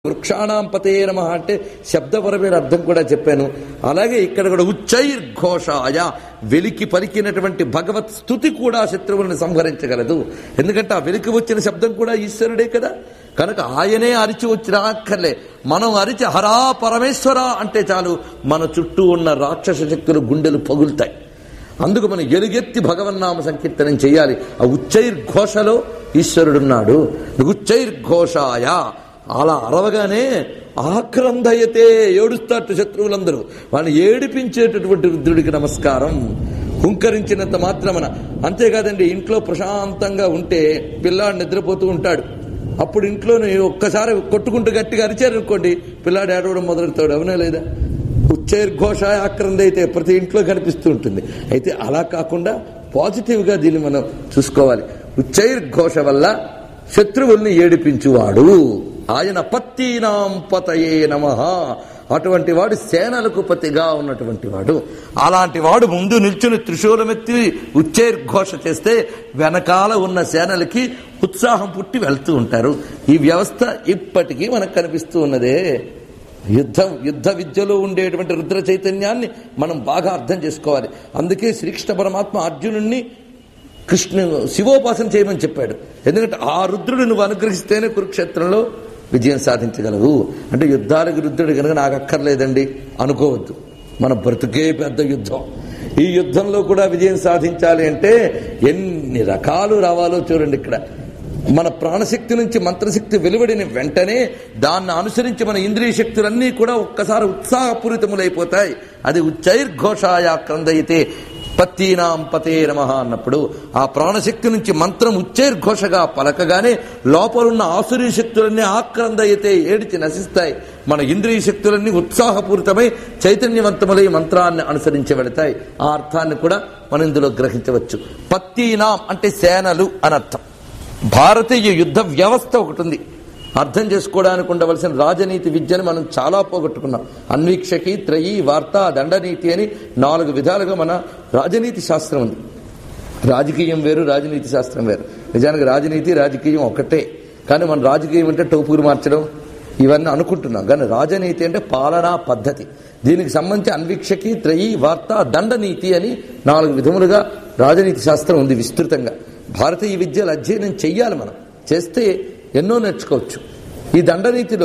వృక్షాణం పతే నమ అంటే శబ్దపరమైన అర్థం కూడా చెప్పాను అలాగే ఇక్కడ కూడా ఉచ్చైర్ఘోషాయ వెలికి పలికినటువంటి భగవత్ స్థుతి కూడా శత్రువులను సంహరించగలదు ఎందుకంటే ఆ వెలికి వచ్చిన శబ్దం కూడా ఈశ్వరుడే కదా కనుక ఆయనే అరిచి వచ్చి రాక్కర్లే మనం అరిచి హరా పరమేశ్వర అంటే చాలు మన చుట్టూ ఉన్న రాక్షస శక్తులు గుండెలు పగులుతాయి అందుకు మనం ఎలుగెత్తి భగవన్నామ సంకీర్తనం చేయాలి ఆ ఉచ్చైర్ఘోషలో ఈశ్వరుడున్నాడు ఉచ్చైర్ఘోషాయ అలా అరవగానే ఆక్రందయతే ఏడుస్తారట శత్రువులందరూ వాళ్ళని ఏడిపించేటటువంటి రుద్రుడికి నమస్కారం హుంకరించినంత మాత్రమన అంతేకాదండి ఇంట్లో ప్రశాంతంగా ఉంటే పిల్లాడు నిద్రపోతూ ఉంటాడు అప్పుడు ఇంట్లోనే ఒక్కసారి కొట్టుకుంటూ గట్టిగా అరిచారనుకోండి పిల్లాడు ఏడవడం మొదలెడతాడు అవునా లేదా ఉచ్చైర్ఘోష ఆక్రంద అయితే ప్రతి ఇంట్లో కనిపిస్తూ ఉంటుంది అయితే అలా కాకుండా పాజిటివ్ గా దీన్ని మనం చూసుకోవాలి ఉచ్చైర్ఘోష వల్ల శత్రువుల్ని ఏడిపించువాడు ఆయన పత్తీనాం పతయే నమ అటువంటి వాడు సేనలకు పతిగా ఉన్నటువంటి వాడు అలాంటి వాడు ముందు నిల్చుని త్రిశూలమెత్తి ఉచ్చైర్ఘోష చేస్తే వెనకాల ఉన్న సేనలకి ఉత్సాహం పుట్టి వెళ్తూ ఉంటారు ఈ వ్యవస్థ ఇప్పటికీ మనకు కనిపిస్తూ ఉన్నదే యుద్ధం యుద్ధ విద్యలో ఉండేటువంటి రుద్ర చైతన్యాన్ని మనం బాగా అర్థం చేసుకోవాలి అందుకే శ్రీకృష్ణ పరమాత్మ అర్జునుణ్ణి కృష్ణ శివోపాసన చేయమని చెప్పాడు ఎందుకంటే ఆ రుద్రుడు నువ్వు అనుగ్రహిస్తేనే కురుక్షేత్రంలో విజయం సాధించగలవు అంటే యుద్ధాలకు రుద్రుడు కనుక నాకు అక్కర్లేదండి అనుకోవద్దు మన బ్రతుకే పెద్ద యుద్ధం ఈ యుద్ధంలో కూడా విజయం సాధించాలి అంటే ఎన్ని రకాలు రావాలో చూడండి ఇక్కడ మన ప్రాణశక్తి నుంచి మంత్రశక్తి వెలువడిన వెంటనే దాన్ని అనుసరించి మన ఇంద్రియ శక్తులన్నీ కూడా ఒక్కసారి ఉత్సాహపూరితములైపోతాయి అది ఉచ్చైర్ఘోషాయ క్రందయితే పత్తీనాం పతే నమ అన్నప్పుడు ఆ ప్రాణశక్తి నుంచి మంత్రం ఉచ్చైర్ఘోషగా పలకగానే లోపలున్న ఆసురీ శక్తులన్నీ ఆక్రందయితే ఏడిచి నశిస్తాయి మన ఇంద్రియ శక్తులన్నీ ఉత్సాహపూరితమై చైతన్యవంతములై మంత్రాన్ని అనుసరించి వెళతాయి ఆ అర్థాన్ని కూడా మనం ఇందులో గ్రహించవచ్చు పత్తీనాం అంటే సేనలు అనర్థం భారతీయ యుద్ధ వ్యవస్థ ఒకటి ఉంది అర్థం చేసుకోవడానికి ఉండవలసిన రాజనీతి విద్యను మనం చాలా పోగొట్టుకున్నాం అన్వీక్షకి త్రయీ వార్త దండనీతి అని నాలుగు విధాలుగా మన రాజనీతి శాస్త్రం ఉంది రాజకీయం వేరు రాజనీతి శాస్త్రం వేరు నిజానికి రాజనీతి రాజకీయం ఒకటే కానీ మన రాజకీయం అంటే టోపులు మార్చడం ఇవన్నీ అనుకుంటున్నాం కానీ రాజనీతి అంటే పాలనా పద్ధతి దీనికి సంబంధించి అన్వీక్షకి త్రయీ వార్త దండనీతి అని నాలుగు విధములుగా రాజనీతి శాస్త్రం ఉంది విస్తృతంగా భారతీయ విద్యలు అధ్యయనం చెయ్యాలి మనం చేస్తే ఎన్నో నేర్చుకోవచ్చు ఈ దండనీతిలో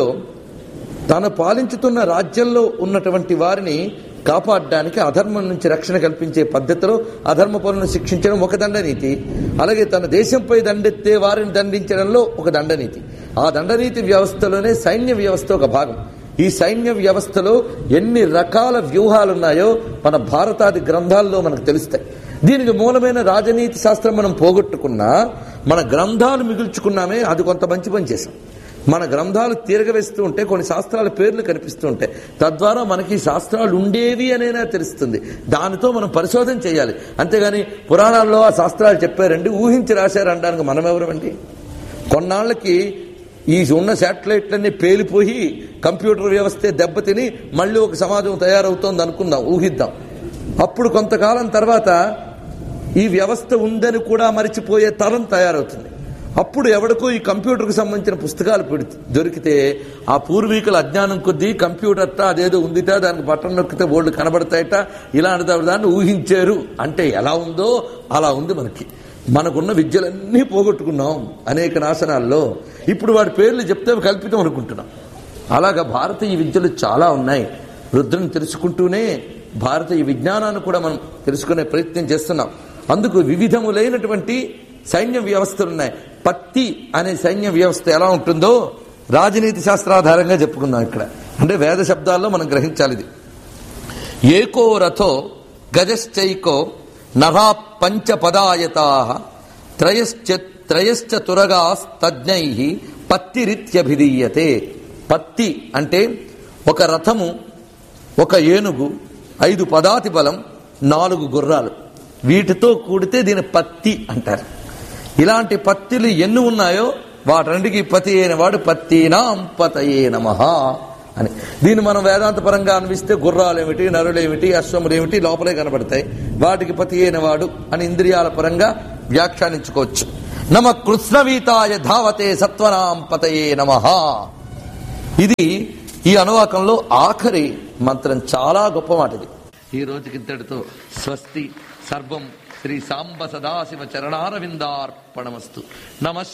తాను పాలించుతున్న రాజ్యంలో ఉన్నటువంటి వారిని కాపాడడానికి అధర్మం నుంచి రక్షణ కల్పించే పద్ధతిలో అధర్మ పనులను శిక్షించడం ఒక దండనీతి అలాగే తన దేశంపై దండెత్తే వారిని దండించడంలో ఒక దండనీతి ఆ దండనీతి వ్యవస్థలోనే సైన్య వ్యవస్థ ఒక భాగం ఈ సైన్య వ్యవస్థలో ఎన్ని రకాల వ్యూహాలున్నాయో మన భారతాది గ్రంథాల్లో మనకు తెలుస్తాయి దీనికి మూలమైన రాజనీతి శాస్త్రం మనం పోగొట్టుకున్నా మన గ్రంథాలు మిగుల్చుకున్నామే అది కొంత మంచి పని చేసాం మన గ్రంథాలు తిరగవేస్తూ ఉంటే కొన్ని శాస్త్రాల పేర్లు కనిపిస్తూ ఉంటాయి తద్వారా మనకి శాస్త్రాలు ఉండేవి అనేనా తెలుస్తుంది దానితో మనం పరిశోధన చేయాలి అంతేగాని పురాణాల్లో ఆ శాస్త్రాలు చెప్పారండి ఊహించి రాశారు అనడానికి మనం ఎవరమండి కొన్నాళ్ళకి ఈ ఉన్న శాటిలైట్లన్నీ పేలిపోయి కంప్యూటర్ వ్యవస్థే దెబ్బతిని మళ్ళీ ఒక సమాజం తయారవుతోంది అనుకుందాం ఊహిద్దాం అప్పుడు కొంతకాలం తర్వాత ఈ వ్యవస్థ ఉందని కూడా మరిచిపోయే తరం తయారవుతుంది అప్పుడు ఎవడికో ఈ కంప్యూటర్కి సంబంధించిన పుస్తకాలు పెడితే దొరికితే ఆ పూర్వీకుల అజ్ఞానం కొద్దీ కంప్యూటర్ట అదేదో ఉందిట దానికి బటన్ నొక్కితే బోర్డు కనబడతాయట ఇలాంటి దాన్ని ఊహించారు అంటే ఎలా ఉందో అలా ఉంది మనకి మనకున్న విద్యలన్నీ పోగొట్టుకున్నాం అనేక నాశనాల్లో ఇప్పుడు వాడి పేర్లు చెప్తే కల్పితం అనుకుంటున్నాం అలాగా భారతీయ విద్యలు చాలా ఉన్నాయి రుద్రుని తెలుసుకుంటూనే భారతీయ విజ్ఞానాన్ని కూడా మనం తెలుసుకునే ప్రయత్నం చేస్తున్నాం అందుకు వివిధములైనటువంటి సైన్య వ్యవస్థలు ఉన్నాయి పత్తి అనే సైన్య వ్యవస్థ ఎలా ఉంటుందో రాజనీతి శాస్త్రాధారంగా చెప్పుకుందాం ఇక్కడ అంటే వేద శబ్దాల్లో మనం గ్రహించాలి ఇది ఏకో రథో గజశ్చైకో నరా పంచ పదాయతా త్రయశ్చ త్రయశ్చ తురగాస్తజ్ఞై పత్తిరిత్యభిధీయతే పత్తి అంటే ఒక రథము ఒక ఏనుగు ఐదు పదాతి బలం నాలుగు గుర్రాలు వీటితో కూడితే దీని పత్తి అంటారు ఇలాంటి పత్తిలు ఎన్ని ఉన్నాయో వాటన్నిటికీ పతి అయిన వాడు పత్తీనాం పతయే నమ అని దీన్ని మనం వేదాంత పరంగా అనిపిస్తే గుర్రాలేమిటి నరులేమిటి అశ్వములేమిటి లోపలే కనబడతాయి వాటికి పతి అయిన వాడు అని ఇంద్రియాల పరంగా వ్యాఖ్యానించుకోవచ్చు నమ కృష్ణవీతాయ ధావతే సత్వనాం పతయే నమ ఇది ఈ అనువాకంలో ఆఖరి మంత్రం చాలా గొప్ప మాట ఇది ఈ రోజుకి ఇంతటితో స్వస్తి సర్వం శ్రీ సాంబ సదాశివ చరణారవిందార్పణమస్తు నమ